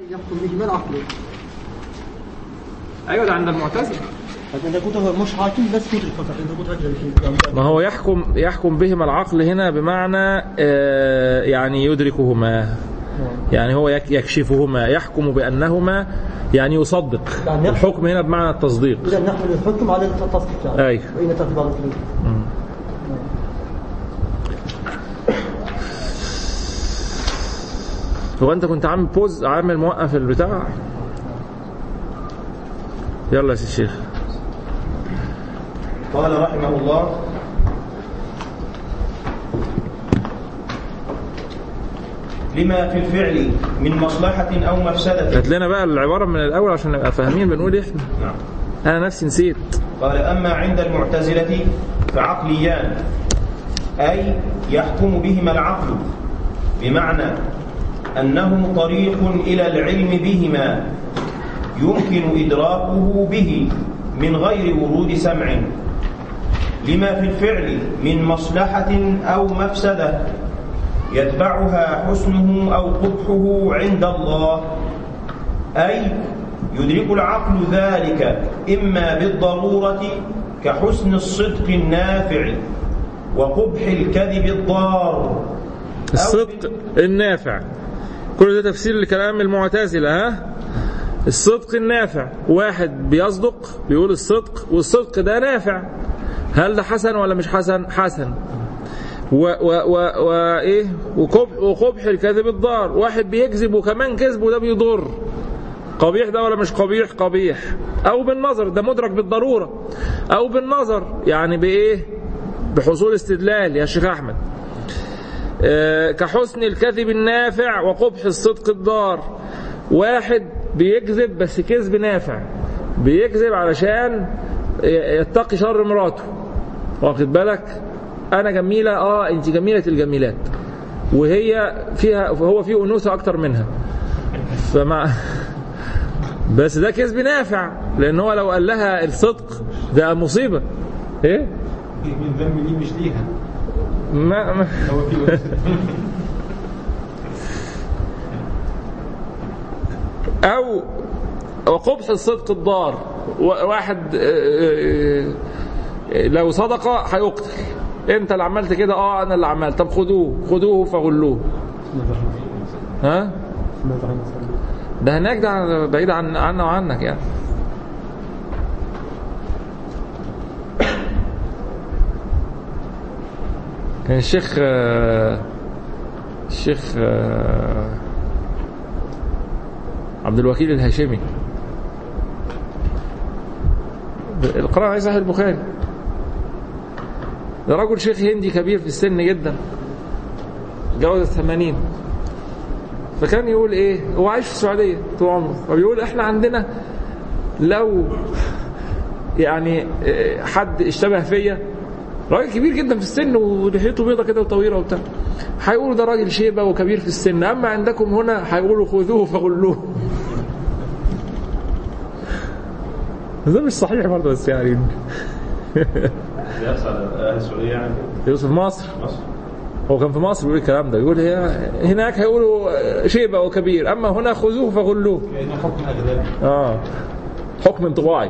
يحكم به ما العقل ايوه ده عند المعتزله لكن إذا قلت هو مش حاكم بس يدرك فقط إذا قلت رجل في ما هو يحكم يحكم بهما العقل هنا بمعنى آه، يعني يدركهما يعني هو يك- يكشفهما يحكم بأنهما يعني يصدق يعني يحكم- الحكم هنا بمعنى التصديق إذا نحمل الحكم على التصديق يعني أيوه. وإن تأتي بعض الكلمة هو أنت كنت عامل بوز عامل موقف البتاع يلا يا سي الشيخ قال رحمه الله لما في الفعل من مصلحة أو مفسدة هات لنا بقى العبارة من الأول عشان نبقى فاهمين بنقول إيه إحنا نعم. أنا نفسي نسيت قال أما عند المعتزلة فعقليان أي يحكم بهما العقل بمعنى أنه طريق إلى العلم بهما يمكن إدراكه به من غير ورود سمع لما في الفعل من مصلحة أو مفسدة يتبعها حسنه أو قبحه عند الله أي يدرك العقل ذلك إما بالضرورة كحسن الصدق النافع وقبح الكذب الضار الصدق النافع كل ده تفسير لكلام المعتزلة ها الصدق النافع واحد بيصدق بيقول الصدق والصدق ده نافع هل ده حسن ولا مش حسن حسن و و و وايه وقبح وقبح الكذب الضار واحد بيكذب وكمان كذبه ده بيضر قبيح ده ولا مش قبيح قبيح او بالنظر ده مدرك بالضروره او بالنظر يعني بايه بحصول استدلال يا شيخ احمد آه، كحسن الكذب النافع وقبح الصدق الضار واحد بيكذب بس كذب نافع بيكذب علشان يتقي شر مراته واخد بالك انا جميله اه انت جميله الجميلات وهي فيها هو فيه انوثه اكتر منها فمع بس ده كذب نافع لان هو لو قال لها الصدق ده مصيبه ايه من ذنب لي مش ليها ما, ما هو في او وقبح الصدق الضار و- واحد آه، آه، لو صدق هيقتل انت اللي عملت كده اه انا اللي عملت طب خدوه خدوه فغلوه ها ده هناك ده بعيد عن عنا وعنك يعني كان الشيخ آه، الشيخ آه، عبد الوكيل الهاشمي القراءة على صحيح البخاري ده رجل شيخ هندي كبير في السن جدا جوز الثمانين فكان يقول ايه هو عايش في السعودية طول عمره فبيقول احنا عندنا لو يعني إيه، حد اشتبه فيا راجل كبير جدا في السن ولحيته بيضة كده وطويلة وبتاع هيقولوا ده راجل شيبة وكبير في السن أما عندكم هنا هيقولوا خذوه فغلوه ده مش صحيح برضه بس يعني يحصل أهل السعودية يعني يوسف مصر مصر هو كان في مصر بيقول الكلام ده يقول هي هناك هيقولوا شيبة وكبير أما هنا خذوه فغلوه كأنه حكم أغلبي آه حكم انطباعي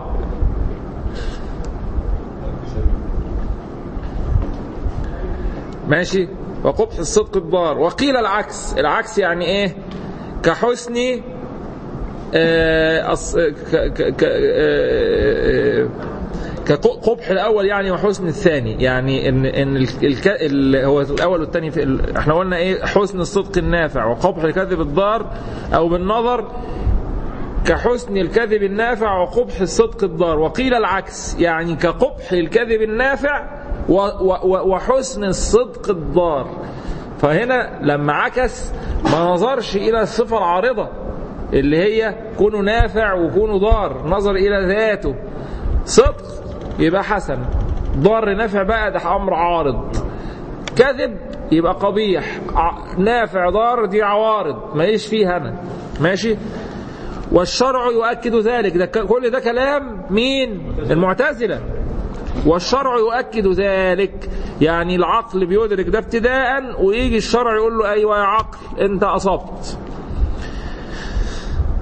ماشي وقبح الصدق الضار وقيل العكس العكس يعني ايه كحسن آه، أص- ك- ك- ك- آه، آه، كقبح الاول يعني وحسن الثاني يعني ان ان ال- الك... ال... هو الاول والثاني في ال... احنا قلنا ايه حسن الصدق النافع وقبح الكذب الضار او بالنظر كحسن الكذب النافع وقبح الصدق الضار وقيل العكس يعني كقبح الكذب النافع و و و وحسن الصدق الضار فهنا لما عكس ما نظرش إلى الصفة العارضة اللي هي كونه نافع وكونه ضار نظر إلى ذاته صدق يبقى حسن ضار نافع بقى ده أمر عارض كذب يبقى قبيح ع- نافع ضار دي عوارض ماليش فيها أنا ماشي والشرع يؤكد ذلك ده ك- كل ده كلام مين المعتزلة والشرع يؤكد ذلك يعني العقل بيدرك ده ابتداء ويجي الشرع يقول له ايوه يا عقل انت اصبت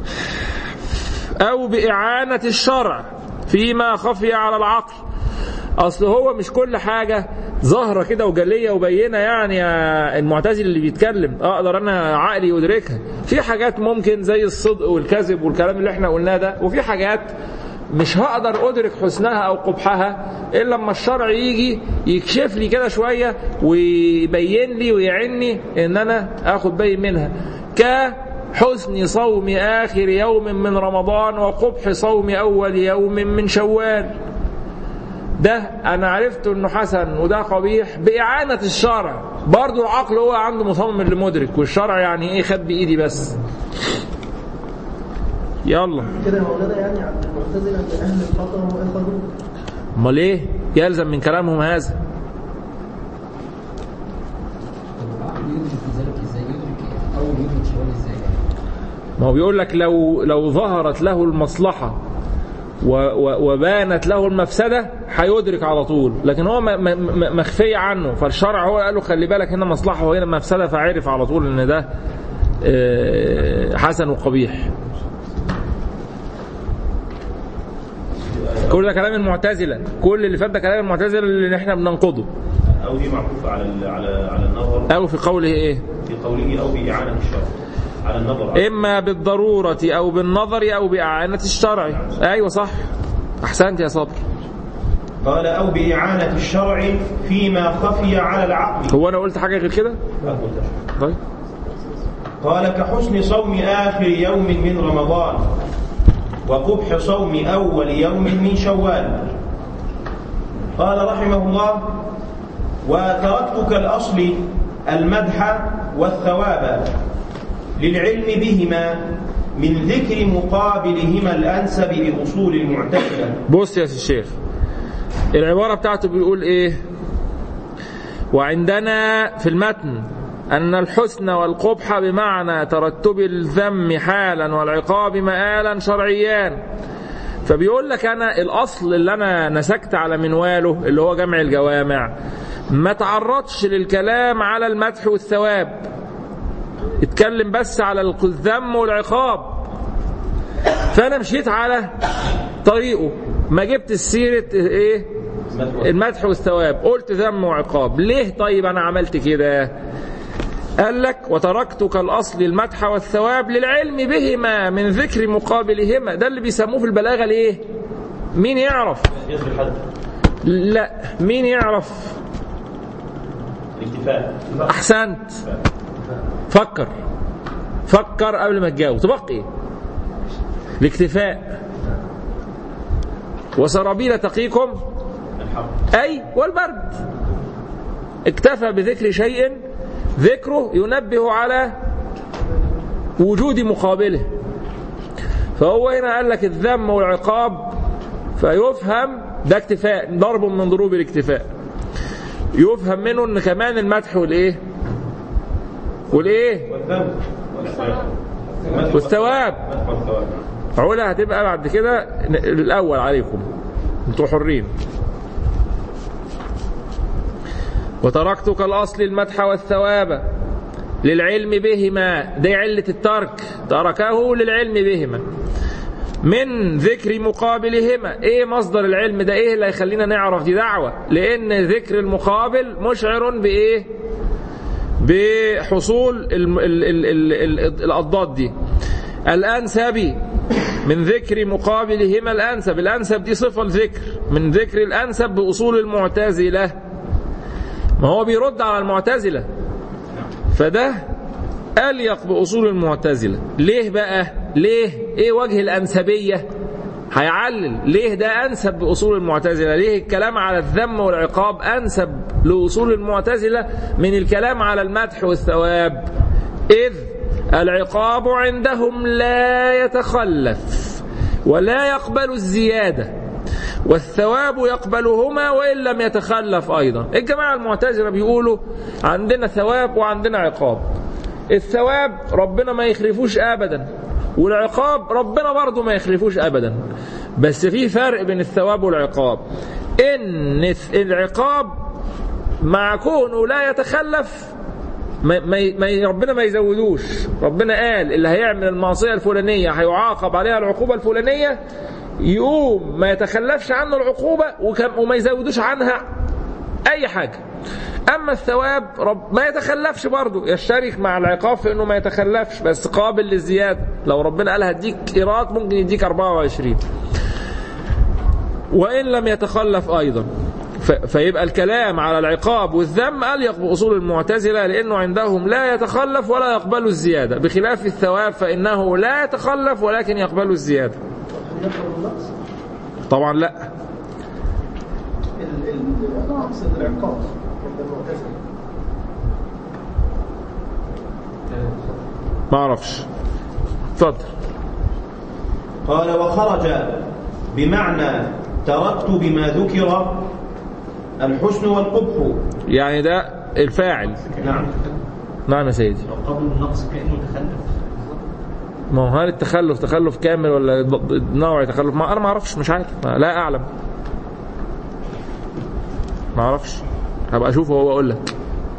أو بإعانة الشرع فيما خفي على العقل أصل هو مش كل حاجة ظاهرة كده وجلية وبينة يعني يا المعتزل اللي بيتكلم أقدر أنا عقلي يدركها في حاجات ممكن زي الصدق والكذب والكلام اللي احنا قلناه ده وفي حاجات مش هقدر ادرك حسنها او قبحها الا لما الشرع يجي يكشف لي كده شويه ويبين لي ويعني ان انا اخد بالي منها كحسن صوم اخر يوم من رمضان وقبح صوم اول يوم من شوال ده انا عرفت انه حسن وده قبيح باعانه الشرع برضه العقل هو عنده مصمم اللي مدرك والشرع يعني ايه خد بايدي بس يلا كده يا مولانا يعني عند المعتزله ان اهل الخطا واخذوا امال ايه يلزم من كلامهم هذا العقل يدرك ذلك ازاي يدرك اول يدرك شوال ازاي ما هو بيقول لك لو لو ظهرت له المصلحة و و وبانت له المفسدة هيدرك على طول لكن هو م- م- م- مخفي عنه فالشرع هو قال له خلي بالك هنا مصلحة وهنا مفسدة فعرف على طول ان ده آه، حسن وقبيح كل ده كلام المعتزلة كل اللي فات ده كلام المعتزلة اللي احنا بننقضه أو دي معطوفة على ال- على على النظر أو في قوله ايه في قوله أو بإعانة الشرع على النظر إما بالضرورة أو بالنظر أو بإعانة الشرع أيوة صح أحسنت يا صبر قال أو بإعانة الشرع فيما خفي على العقل هو أنا قلت حاجة غير كده طيب قال كحسن صوم آخر يوم من رمضان وقبح صوم أول يوم من شوال قال رحمه الله وتركت كالأصل المدح والثواب للعلم بهما من ذكر مقابلهما الأنسب بأصول المعتزلة بص يا الشيخ العبارة بتاعته بيقول إيه وعندنا في المتن أن الحسن والقبح بمعنى ترتب الذم حالا والعقاب مآلا شرعيان فبيقول لك أنا الأصل اللي أنا نسكت على منواله اللي هو جمع الجوامع ما تعرضش للكلام على المدح والثواب اتكلم بس على الذم والعقاب فأنا مشيت على طريقه ما جبت السيرة ايه المدح والثواب قلت ذم وعقاب ليه طيب انا عملت كده قال لك وتركت كالاصل المدح والثواب للعلم بهما من ذكر مقابلهما ده اللي بيسموه في البلاغه ليه مين يعرف يصل الحد لا مين يعرف الاكتفاء احسنت فكر فكر قبل ما تجاوب تبقى ايه الاكتفاء وسرابيل تقيكم الحق أي والبرد اكتفى بذكر شيء ذكره ينبه على وجود مقابله فهو هنا قال لك الذم والعقاب فيفهم ده اكتفاء ضرب من ضروب الاكتفاء يفهم منه ان كمان المدح والايه والايه والذنب والثواب والثواب المدح والثواب علا هتبقى بعد كده الاول عليكم انتوا حرين وتركت كالاصل المدح والثواب للعلم بهما دي علة الترك تركه للعلم بهما من ذكر مقابلهما ايه مصدر العلم ده ايه اللي هيخلينا نعرف دي دعوة لان ذكر المقابل مشعر بايه بحصول ال ال ال ال ال الاضداد دي الانسب من ذكر مقابلهما الانسب الانسب دي صفة الذكر من ذكر الانسب باصول المعتزله ما هو بيرد على المعتزلة فده أليق بأصول المعتزلة ليه بقى ليه ايه وجه الأنسبية هيعلل ليه ده أنسب بأصول المعتزلة ليه الكلام على الذم والعقاب أنسب لأصول المعتزلة من الكلام على المدح والثواب إذ العقاب عندهم لا يتخلف ولا يقبل الزياده والثواب يقبلهما وإن لم يتخلف أيضا الجماعة المعتزلة بيقولوا عندنا ثواب وعندنا عقاب الثواب ربنا ما يخلفوش أبدا والعقاب ربنا برضه ما يخلفوش أبدا بس في فرق بين الثواب والعقاب إن العقاب مع كونه لا يتخلف ما ما ما ربنا ما يزودوش ربنا قال اللي هيعمل المعصيه الفلانيه هيعاقب عليها العقوبه الفلانيه يقوم ما يتخلفش عنه العقوبه وكم- وما يزودوش عنها اي حاجه اما الثواب رب ما يتخلفش برضه يشترك مع العقاب في انه ما يتخلفش بس قابل للزياده لو ربنا قال هديك ايراد ممكن يديك 24 وإن لم يتخلف أيضا ف- فيبقى الكلام على العقاب والذم أليق بأصول المعتزلة لأنه عندهم لا يتخلف ولا يقبل الزيادة بخلاف الثواب فإنه لا يتخلف ولكن يقبل الزيادة طبعا لا اقصد العقاب عند المعتزله ما أعرفش اتفضل قال وخرج بمعنى تركت بما ذكر الحسن والقبح يعني ده الفاعل نعم نعم يا سيدي لو قبل النقص كأنه تخلف ما هو هل التخلف تخلف كامل ولا ض- نوعي تخلف ما انا ما اعرفش مش عارف ما لا اعلم ما اعرفش هبقى اشوفه وهو اقول لك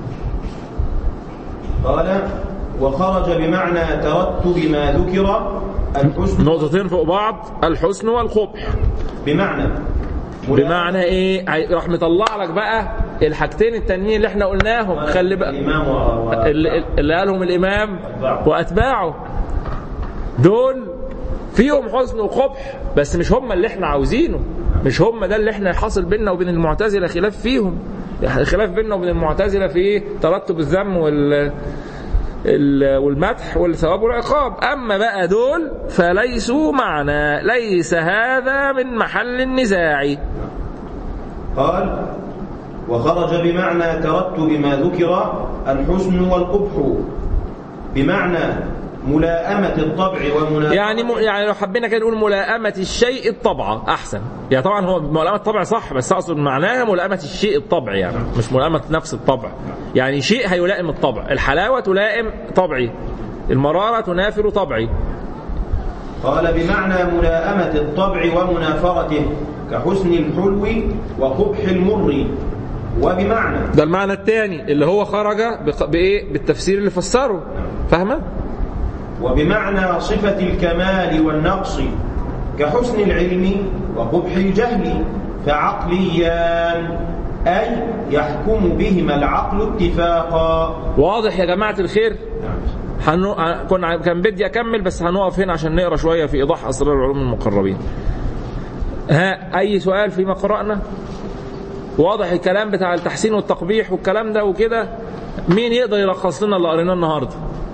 قال وخرج بمعنى تركت بما ذكر الحسن نقطتين فوق بعض الحسن والقبح بمعنى بمعنى ايه هي- راح مطلع لك بقى الحاجتين التانيين اللي احنا قلناهم خلي بقى الإمام و... و... اللي, اللي قالهم الامام واتباعه دول فيهم حسن وقبح بس مش هم اللي احنا عاوزينه مش هم ده اللي احنا حاصل بيننا وبين المعتزله خلاف فيهم خلاف بيننا وبين المعتزله في ايه ترتب الذم وال ال- والمدح والثواب والعقاب اما بقى دول فليسوا معنا ليس هذا من محل النزاع قال وخرج بمعنى تركت بما ذكر الحسن والقبح بمعنى ملائمة الطبع ومنافقة يعني م... يعني لو حبينا كده نقول ملائمة الشيء الطبع أحسن يعني طبعا هو ملائمة الطبع صح بس أقصد معناها ملائمة الشيء الطبع يعني مش ملائمة نفس الطبع يعني شيء هيلائم الطبع الحلاوة تلائم طبعي المرارة تنافر طبعي قال بمعنى ملائمة الطبع ومنافرته كحسن الحلو وقبح المر وبمعنى ده المعنى الثاني اللي هو خرج بق... بإيه بالتفسير اللي فسره فاهمة وبمعنى صفة الكمال والنقص كحسن العلم وقبح الجهل فعقليان أي يحكم بهما العقل اتفاقا واضح يا جماعة الخير هنو... ه- كنا كان بدي اكمل بس هنقف هنا عشان نقرا شويه في ايضاح اسرار العلوم المقربين. ها اي سؤال فيما قرانا؟ واضح الكلام بتاع التحسين والتقبيح والكلام ده وكده مين يقدر يلخص لنا اللي قريناه النهارده؟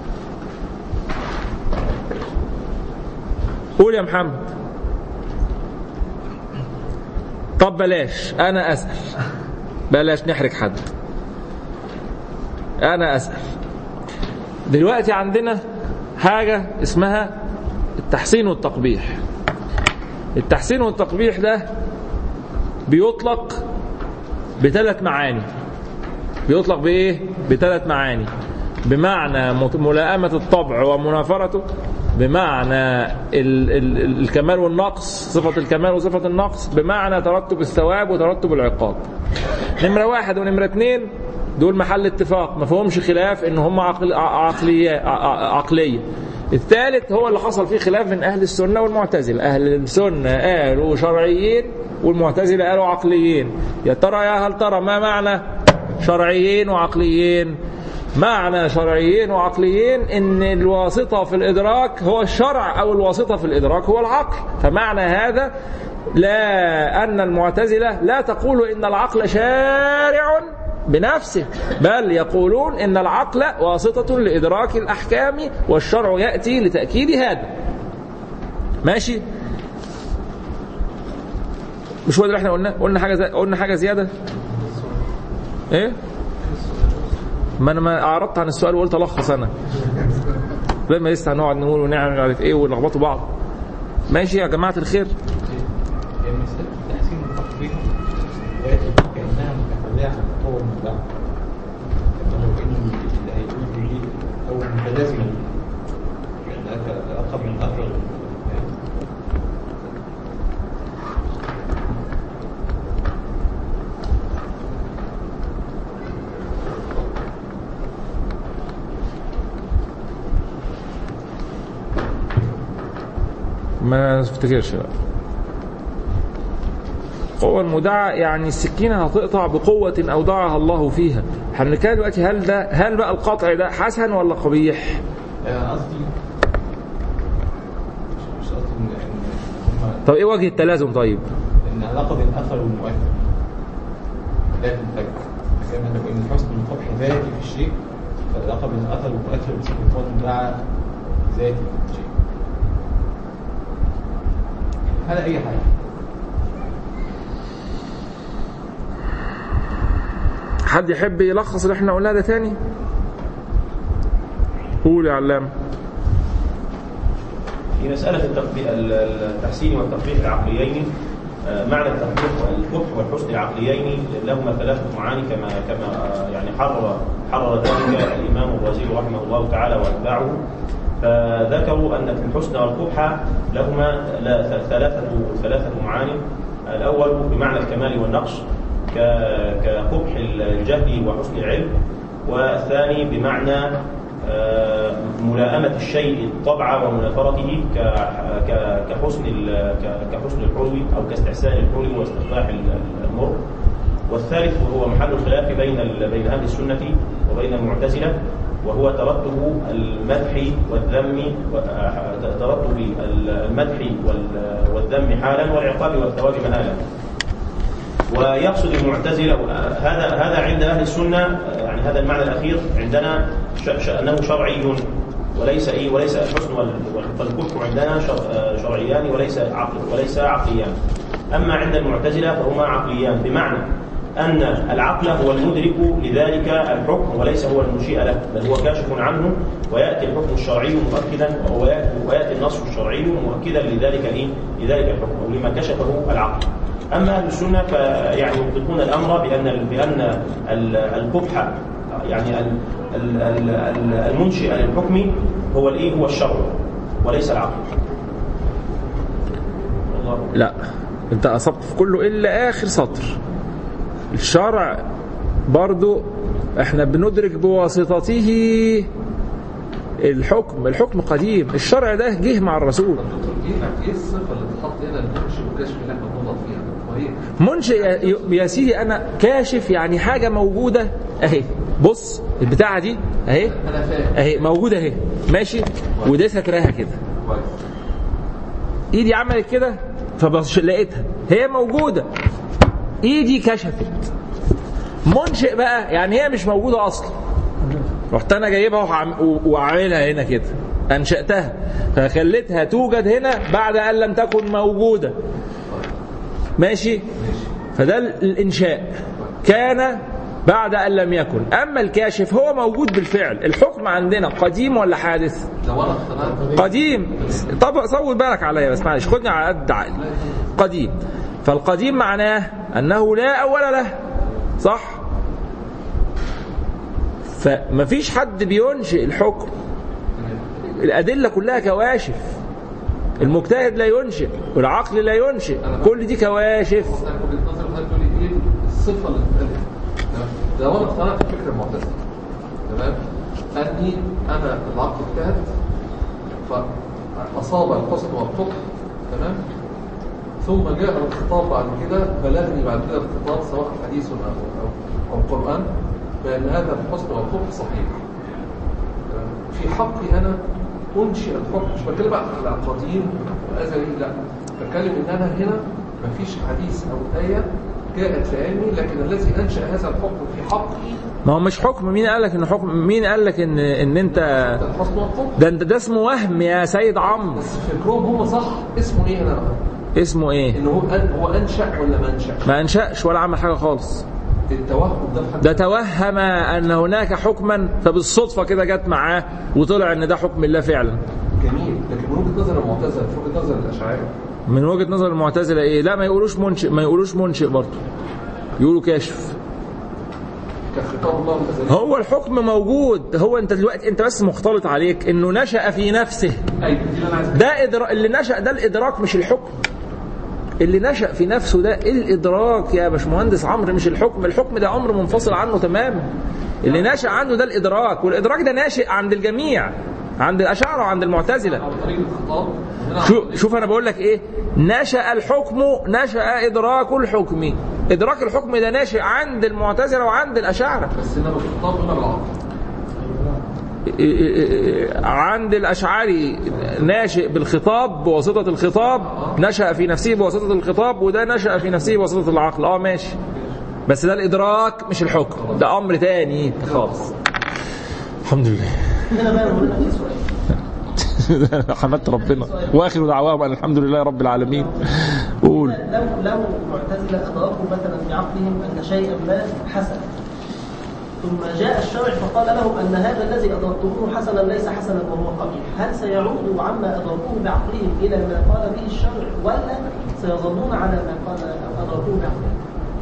قول يا محمد. طب بلاش انا اسال. بلاش نحرج حد. انا اسال. دلوقتي عندنا حاجة اسمها التحسين والتقبيح التحسين والتقبيح ده بيطلق بثلاث معاني بيطلق بإيه؟ بثلاث معاني بمعنى مت- ملائمة الطبع ومنافرته بمعنى ال ال الكمال والنقص صفة الكمال وصفة النقص بمعنى ترتب الثواب وترتب العقاب نمرة واحد ونمرة اتنين دول محل اتفاق ما فيهمش خلاف ان هم عقل عقلية ع- عقلية الثالث هو اللي حصل فيه خلاف من اهل السنة والمعتزلة اهل السنة قالوا شرعيين والمعتزلة قالوا عقليين يا ترى يا هل ترى ما معنى شرعيين وعقليين معنى شرعيين وعقليين ان الواسطة في الادراك هو الشرع او الواسطة في الادراك هو العقل فمعنى هذا لا ان المعتزلة لا تقول ان العقل شارع بنفسه بل يقولون ان العقل واسطة لادراك الاحكام والشرع ياتي لتاكيد هذا ماشي مش هو ده اللي احنا قلنا قلنا حاجه زي... قلنا حاجه زياده ايه ما انا ما اعرضت عن السؤال وقلت الخص انا لما لسه هنقعد نقول ونعمل عارف ايه ونلخبطوا بعض ماشي يا جماعه الخير هي مسألة التحسين والتقبيح كأنها متفرعة عن القوة المبدعة كما لو كان اللي هيقول لي أو متلازمة ليه كأنها أقرب من أقرب ما افتكرش لا قوة المدعى يعني السكينة هتقطع بقوة أودعها الله فيها احنا بنتكلم دلوقتي هل ده هل بقى القطع ده حسن ولا قبيح؟ آه، قصدي مش مش قصدي ان إن هم طب ايه وجه التلازم طيب؟ ان علاقه بين الاثر والمؤثر لا تنفك كما لو ان حسن القبح ذاتي في الشيء فالعلاقه بين الاثر والمؤثر بصفه مدعى ذاتي في الشيء هذا اي حاجه حد يحب يلخص اللي احنا قلناه ده تاني؟ قول يا علام في مسألة التطبيق التحسين والتطبيق العقليين آه، معنى التطبيق والقبح والحسن العقليين لهما ثلاثة معاني كما كما آه، يعني حرر حرر ذلك الإمام الرازي رحمه الله تعالى وأتباعه فذكروا أن الحسن والقبح لهما لا- ثلاثة ثلاثة معاني الأول بمعنى الكمال والنقص ك- كقبح الجهل وحسن العلم والثاني بمعنى آه، ملائمة الشيء الطبع ومنافرته ك- ك- كحسن ال- ك- كحسن الحلو أو كاستحسان الحلو واستقباح ال- المر والثالث وهو محل الخلاف بين ال- بين أهل السنة وبين المعتزلة وهو ترتب المدح والذم و- آه، ترتب ال- المدح وال- والذم حالا والعقاب والثواب مآلا ويقصد المعتزلة هذا هذا عند أهل السنة يعني هذا المعنى الأخير عندنا ش- ش- أنه شرعي وليس إيه وليس الحسن وال- والقبح عندنا شر- شرعيان وليس عقل وليس عقليان أما عند المعتزلة فهما عقليان بمعنى أن العقل هو المدرك لذلك الحكم وليس هو المنشئ له بل هو كاشف عنه ويأتي الحكم الشرعي مؤكدا ويأتي- ويأتي النص الشرعي مؤكدا لذلك إيه؟ لذلك الحكم أو لما كشفه العقل أما أهل السنة فيعني يطلقون الأمر بأن بأن ال- القبح يعني ال- ال- ال- ال- المنشئ للحكم هو الإيه هو الشرع وليس العقل. والله لا انت اصبت في كله الا اخر سطر الشرع برضو احنا بندرك بواسطته الحكم الحكم قديم الشرع ده جه مع الرسول ايه ايه الصفه اللي بتحط هنا المنشئ والكشف اللي احنا بنضغط فيها وهي منشئ يا- يا سيدي انا كاشف يعني حاجه موجوده اهي بص البتاعه دي اهي انا فاهم اهي موجوده اهي ماشي ودي سترها كده كويس ايدي عملت كده فبص لقيتها هي موجوده ايدي كشفت منشئ بقى يعني هي مش موجوده اصلا رحت انا جايبها وعم- و- وعاملها هنا كده انشاتها فخليتها توجد هنا بعد ان لم تكن موجوده ماشي فده الانشاء كان بعد ان لم يكن اما الكاشف هو موجود بالفعل الحكم عندنا قديم ولا حادث لو انا اقتنعت قديم طب صور بالك عليا بس معلش خدني على قد عقلي قديم فالقديم معناه انه لا اول له صح فمفيش حد بينشئ الحكم الادله كلها كواشف المجتهد لا ينشئ والعقل لا ينشئ كل دي كواشف انا وجهه نظري حضرتك تقول لي ايه الصفه اللي اتقالت تمام؟ لو انا اقتنعت بفكر المعتزله تمام اني انا العقل اجتهد فاصاب الحسن والقبح تمام ثم جاء الخطاب بعد كده بلغني بعد كده الخطاب سواء حديث او او او قران بان هذا الحسن والقبح صحيح تمام؟ في حقي انا انشئ الحكم مش بتكلم بقى على قديم وازلي لا بتكلم ان انا هنا مفيش حديث او ايه جاءت في علمي لكن الذي انشا هذا الحكم في حقي ما هو مش حكم مين قال لك ان حكم مين قال لك ان ان انت ده الحسن والقبح ده انت ده اسمه وهم يا سيد عمرو بس فكرهم هم صح اسمه ايه هنا بقى؟ اسمه ايه ان هو أن هو انشا ولا ما انشا؟ ما انشأش ولا عمل حاجه خالص التوهم ده في حد ده توهم ان هناك حكما فبالصدفه كده جت معاه وطلع ان ده حكم الله فعلا جميل لكن من وجهه نظر المعتزله في وجهه نظر الاشاعره من وجهه نظر المعتزله ايه لا ما يقولوش منشئ ما يقولوش منشئ برضه يقولوا كاشف كخطاب الله الازلي هو الحكم موجود هو انت دلوقتي انت بس مختلط عليك انه نشأ في نفسه ايوه دي اللي انا عايز ده إدرا... اللي نشأ ده الادراك مش الحكم اللي نشأ في نفسه ده الادراك يا باشمهندس عمرو مش الحكم الحكم ده امر منفصل عنه تماما اللي نشأ عنه ده الادراك والادراك ده ناشئ عند الجميع عند الاشاعره وعند المعتزله عن طريق الخطاب هنا عن شو طريق- شوف انا بقول لك ايه نشا الحكم نشا ادراك الحكم ادراك الحكم ده ناشئ عند المعتزله وعند الاشاعره بس هنا بالخطاب هنا بالعقل عند الاشعري ناشئ بالخطاب بواسطه الخطاب نشا في نفسه بواسطه الخطاب وده نشا في نفسه بواسطه العقل اه ماشي بس ده الادراك مش الحكم ده امر تاني خالص الحمد لله هنا بقى نقول لك في سؤال حمدت ربنا واخر دعواهم ان الحمد لله رب العالمين قول لو لو المعتزله ادركوا مثلا بعقلهم ان شيئا ما حسن ثم جاء الشرع فقال لهم ان هذا الذي ادركتموه حسنا ليس حسنا وهو قبيح، هل سيعودوا عما ادركوه بعقلهم الى ما قال به الشرع ولا سيظلون على ما قال او ادركوه بعقلهم؟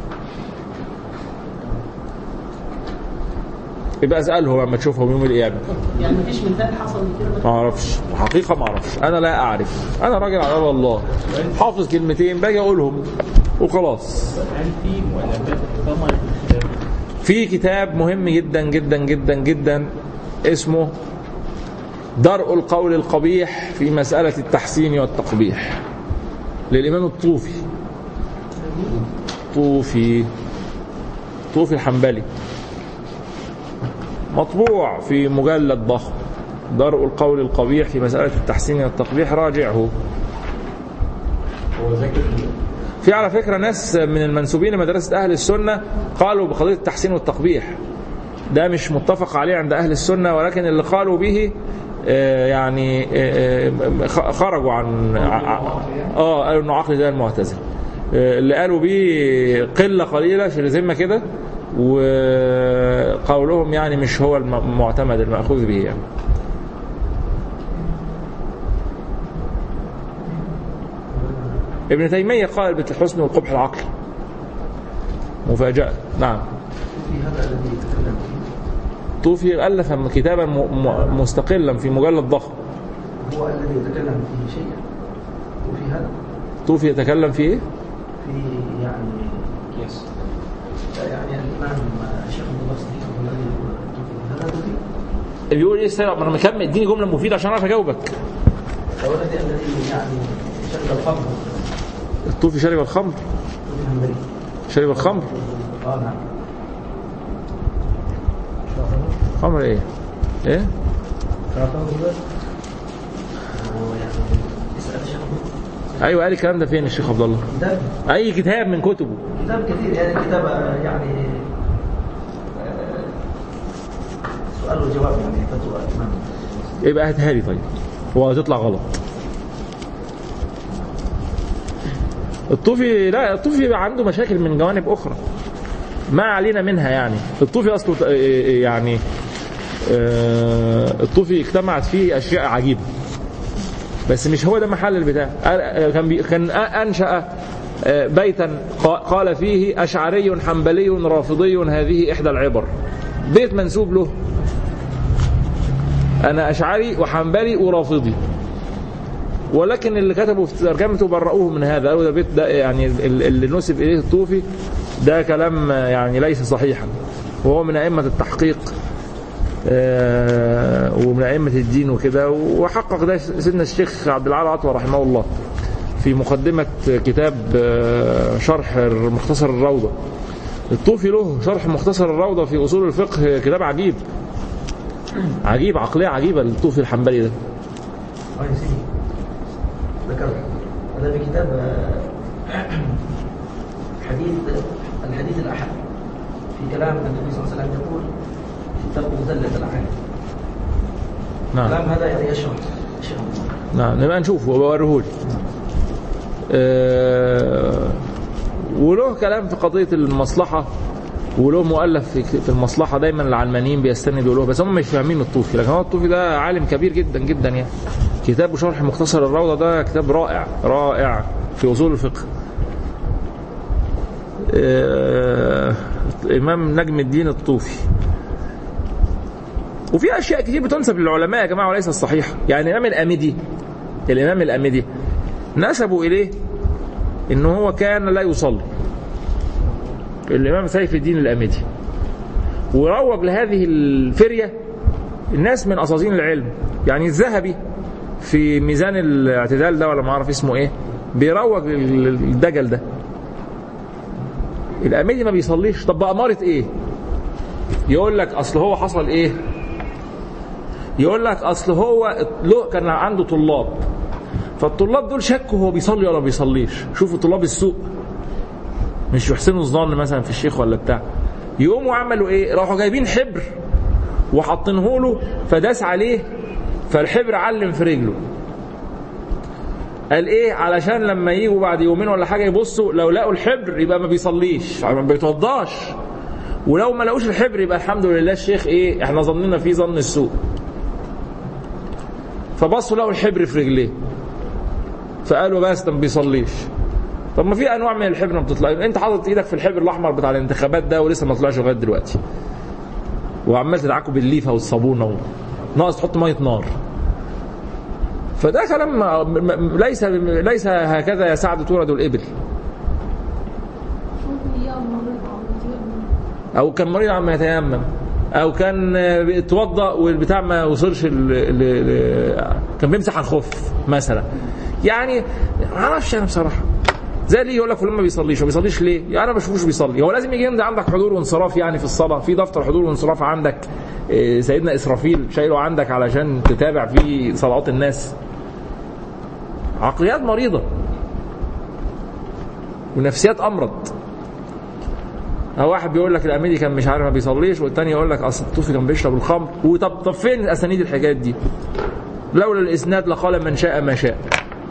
يبقى اسالهم لما تشوفهم يوم القيامه يعني مفيش مثال حصل كده ما اعرفش حقيقه ما اعرفش انا لا اعرف انا راجل على باب الله حافظ كلمتين باجي اقولهم وخلاص هل في مؤلفات طبعا الكتاب في كتاب مهم جدا جدا جدا جدا اسمه درء القول القبيح في مسألة التحسين والتقبيح للإمام الطوفي طوفي طوفي الحنبلي مطبوع في مجلد ضخم درء القول القبيح في مسألة التحسين والتقبيح راجعه هو ذاكر في على فكرة ناس من المنسوبين لمدرسة أهل السنة قالوا بقضية التحسين والتقبيح ده مش متفق عليه عند أهل السنة ولكن اللي قالوا به آه، يعني آه، آه، خ- خرجوا عن ع- اه قالوا انه عقل زي المعتزله آه، اللي قالوا بيه قله قليله شرذمه كده وقولهم يعني مش هو الم- المعتمد المأخوذ به يعني ابن تيمية قال بالحسن والقبح العقلي مفاجأة نعم في هذا الذي يتكلم فيه طوفي ألف كتابا م- م- مستقلا في مجلد ضخم هو الذي يتكلم فيه شيئا وفي هذا طوفي يتكلم في ايه؟ في يعني يس يعني الإمام الشيخ عبد الله الصديق هو الذي يقول هذا توفيق اللي بيقول ايه السبب؟ ما انا مكمل اديني جمله مفيده عشان اعرف اجاوبك هو الذي الذي يعني شرب الخمر الطوفي شرب الخمر في الهمبري شرب الخمر اه نعم خمر ايه؟ ايه؟ هو يعني اسأل الشيخ عبد الله. ايوه قال الكلام ده فين الشيخ عبد الله؟ كتاب اي كتاب من كتبه كتاب كثير يعني كتاب آه، يعني آه، سؤال وجواب يعني فتوى الإمام يبقى هاتها لي طيب وهتطلع غلط الطوفي لا الطوفي يبقى عنده مشاكل من جوانب اخرى ما علينا منها يعني الطوفي اصله ت- يعني آه، الطوفي اجتمعت فيه اشياء عجيبه بس مش هو ده محل البتاع قال- كان بي- كان انشا آه، بيتا قا- قال فيه اشعري حنبلي رافضي هذه احدى العبر بيت منسوب له انا اشعري وحنبلي ورافضي ولكن اللي كتبوا في ترجمته برؤوه من هذا قالوا ده بيت ده يعني ال- اللي نسب اليه الطوفي ده كلام يعني ليس صحيحا وهو من ائمه التحقيق آه، ومن ائمه الدين وكده وحقق ده سيدنا الشيخ عبد العال عطوه رحمه الله في مقدمه كتاب آه، شرح مختصر الروضه الطوفي له شرح مختصر الروضه في اصول الفقه كتاب عجيب عجيب عقليه عجيبه للطوفي الحنبلي ده اه يا سيدي ذكرت هذا في كتاب آه، حديث الحديث الأحد في كلام النبي صلى الله عليه وسلم يقول اتقوا ذلة العالم نعم كلام هذا يعني يشرح الشيخ عبد الله. نعم نبقى نشوفه وبوريهولي أه وله كلام في قضية المصلحة وله مؤلف في في المصلحة دايما العلمانيين بيستندوا له بس هم مش فاهمين الطوفي لكن هو الطوفي ده عالم كبير جدا جدا يعني كتابه شرح مختصر الروضة ده كتاب رائع رائع في أصول الفقه أه إمام نجم الدين الطوفي وفي اشياء كتير بتنسب للعلماء يا جماعه وليس الصحيحه يعني الامام الامدي الامام الامدي نسبوا اليه ان هو كان لا يصلي الامام سيف الدين الامدي وروج لهذه الفريه الناس من اساطين العلم يعني الذهبي في ميزان الاعتدال ده ولا ما اعرف اسمه ايه بيروج لل- للدجل ده الاميدي ما بيصليش طب بأمارة ايه يقول لك اصل هو حصل ايه يقول لك اصل هو له كان عنده طلاب فالطلاب دول شكوا هو بيصلي ولا ما بيصليش شوفوا طلاب السوق مش يحسنوا الظن مثلا في الشيخ ولا بتاع يقوموا عملوا ايه راحوا جايبين حبر وحاطينه له فداس عليه فالحبر علم في رجله قال ايه علشان لما يجوا بعد يومين ولا حاجه يبصوا لو لقوا الحبر يبقى ما بيصليش ما بيتوضاش ولو ما لقوش الحبر يبقى الحمد لله الشيخ ايه احنا ظننا فيه ظن السوء فبصوا لقوا الحبر في رجليه فقالوا بس ده ما بيصليش طب ما في انواع من الحبر ما بتطلع انت حاطط ايدك في الحبر الاحمر بتاع الانتخابات ده ولسه ما طلعش لغايه دلوقتي وعمال تدعكوا بالليفه والصابونه و... ناقص تحط ميه نار فده كلام ما- م- ليس ليس هكذا يا سعد تولد الابل او كان مريض عما يتيمم او كان بيتوضا والبتاع ما وصلش ل... ل... ل... كان بيمسح على الخف مثلا يعني ما اعرفش انا بصراحه زي اللي يقول لك فلان ما بيصليش ما بيصليش ليه؟ يعني انا ما بشوفوش بيصلي هو لازم يجي يمضي عندك حضور وانصراف يعني في الصلاه في دفتر حضور وانصراف عندك إيه، سيدنا اسرافيل شايله عندك علشان تتابع فيه صلوات الناس عقليات مريضه ونفسيات امرض أو واحد بيقول لك الاميدي كان مش عارف ما بيصليش والتاني يقول لك اصل الطوفي كان بيشرب الخمر وطب طب فين اسانيد الحاجات دي؟ لولا الاسناد لقال من شاء ما شاء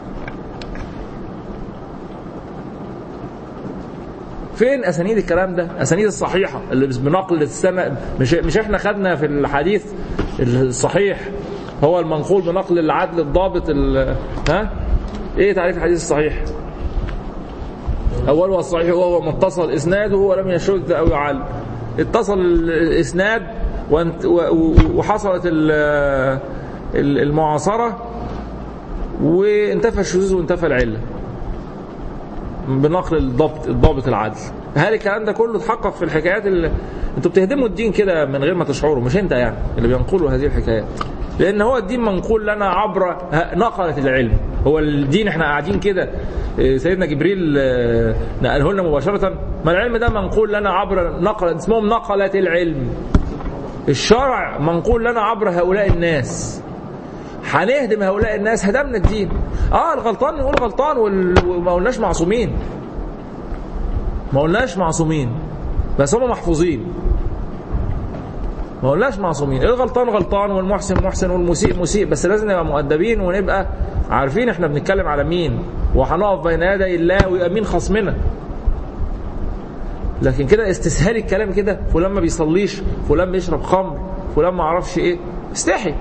فين اسانيد الكلام ده؟ اسانيد الصحيحه اللي بنقل السنه مش مش احنا خدنا في الحديث الصحيح هو المنقول بنقل العدل الضابط ال- ها؟ ايه تعريف الحديث الصحيح؟ أوله الصحيح وهو متصل إسناده ولم يشذ أو يعل اتصل الإسناد وانت- و- و- وحصلت ال- ال- المعاصرة وانتفى الشذوذ وانتفى العلة بنقل الضبط الضابط العدل هل الكلام ده كله اتحقق في الحكايات اللي انتوا بتهدموا الدين كده من غير ما تشعروا مش انت يعني اللي بينقلوا هذه الحكايات لان هو الدين منقول لنا عبر ه- نقله العلم هو الدين احنا قاعدين كده اه، سيدنا جبريل اه، نقله لنا مباشره ما العلم ده منقول لنا عبر نقله اسمهم نقله العلم الشرع منقول لنا عبر هؤلاء الناس هنهدم هؤلاء الناس هدمنا الدين اه الغلطان نقول غلطان وال- وما قلناش معصومين ما قلناش معصومين بس هم محفوظين ما قلناش معصومين الغلطان غلطان والمحسن محسن والمسيء مسيء بس لازم نبقى مؤدبين ونبقى عارفين احنا بنتكلم على مين وهنقف بين يدي الله ويبقى مين خصمنا لكن كده استسهال الكلام كده فلان ما بيصليش فلان بيشرب خمر فلان ما اعرفش ايه استحي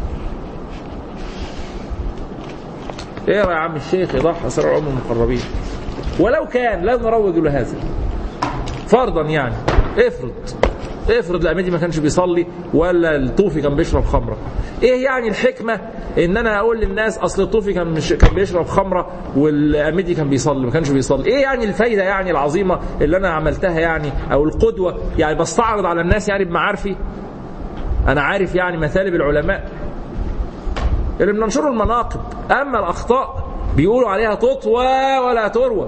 اقرا يا عم الشيخ ايضاح اسرار الامم المقربين ولو كان لا نروج لهذا فرضا يعني افرض افرض الاميدي ما كانش بيصلي ولا الطوفي كان بيشرب خمره ايه يعني الحكمه ان انا اقول للناس اصل الطوفي كان مش كان بيشرب خمره والاميدي كان بيصلي ما كانش بيصلي ايه يعني الفايده يعني العظيمه اللي انا عملتها يعني او القدوه يعني بستعرض على الناس يعني بمعارفي انا عارف يعني مثالب العلماء اللي بننشروا المناقب اما الاخطاء بيقولوا عليها تطوى ولا تروى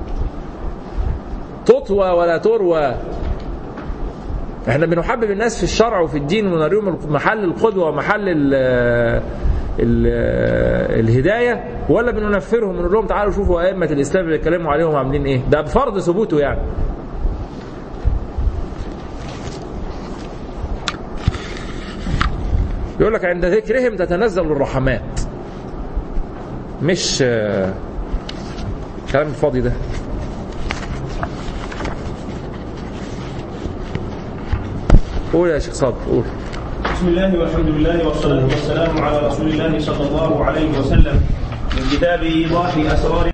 تطوى ولا تروى احنا بنحبب الناس في الشرع وفي الدين ونريهم محل القدوه ومحل ال ال الهدايه ولا بننفرهم ونقول لهم تعالوا شوفوا ائمه الاسلام اللي اتكلموا عليهم عاملين ايه ده بفرض ثبوته يعني يقول لك عند ذكرهم تتنزل الرحمات مش آه، كلام الفاضي ده قول يا شيخ صابر قول بسم الله والحمد لله والصلاة والسلام على رسول الله صلى الله عليه وسلم من كتاب إيضاح أسرار